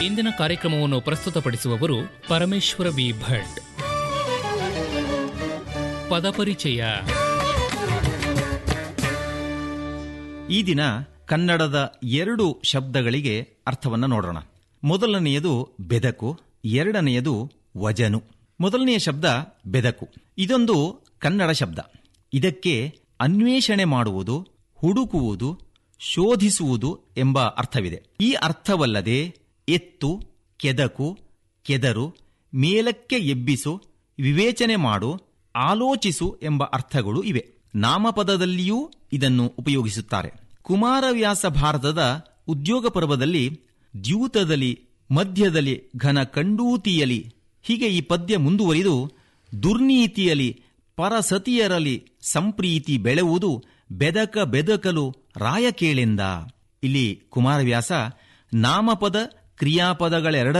ಇಂದಿನ ಕಾರ್ಯಕ್ರಮವನ್ನು ಪ್ರಸ್ತುತಪಡಿಸುವವರು ಪರಮೇಶ್ವರ ಬಿ ಭಟ್ ಪದಪರಿಚಯ ಈ ದಿನ ಕನ್ನಡದ ಎರಡು ಶಬ್ದಗಳಿಗೆ ಅರ್ಥವನ್ನು ನೋಡೋಣ ಮೊದಲನೆಯದು ಬೆದಕು ಎರಡನೆಯದು ವಜನು ಮೊದಲನೆಯ ಶಬ್ದ ಬೆದಕು ಇದೊಂದು ಕನ್ನಡ ಶಬ್ದ ಇದಕ್ಕೆ ಅನ್ವೇಷಣೆ ಮಾಡುವುದು ಹುಡುಕುವುದು ಶೋಧಿಸುವುದು ಎಂಬ ಅರ್ಥವಿದೆ ಈ ಅರ್ಥವಲ್ಲದೆ ಎತ್ತು ಕೆದಕು ಕೆದರು ಮೇಲಕ್ಕೆ ಎಬ್ಬಿಸು ವಿವೇಚನೆ ಮಾಡು ಆಲೋಚಿಸು ಎಂಬ ಅರ್ಥಗಳು ಇವೆ ನಾಮಪದದಲ್ಲಿಯೂ ಇದನ್ನು ಉಪಯೋಗಿಸುತ್ತಾರೆ ಕುಮಾರವ್ಯಾಸ ಭಾರತದ ಉದ್ಯೋಗ ಪರ್ವದಲ್ಲಿ ದ್ಯೂತದಲ್ಲಿ ಮಧ್ಯದಲ್ಲಿ ಘನ ಕಂಡೂತಿಯಲಿ ಹೀಗೆ ಈ ಪದ್ಯ ಮುಂದುವರಿದು ದುರ್ನೀತಿಯಲಿ ಪರಸತಿಯರಲ್ಲಿ ಸಂಪ್ರೀತಿ ಬೆಳೆಯುವುದು ಬೆದಕ ಬೆದಕಲು ರಾಯ ಕೇಳೆಂದ ಇಲ್ಲಿ ಕುಮಾರವ್ಯಾಸ ನಾಮಪದ ಕ್ರಿಯಾಪದಗಳೆರಡರ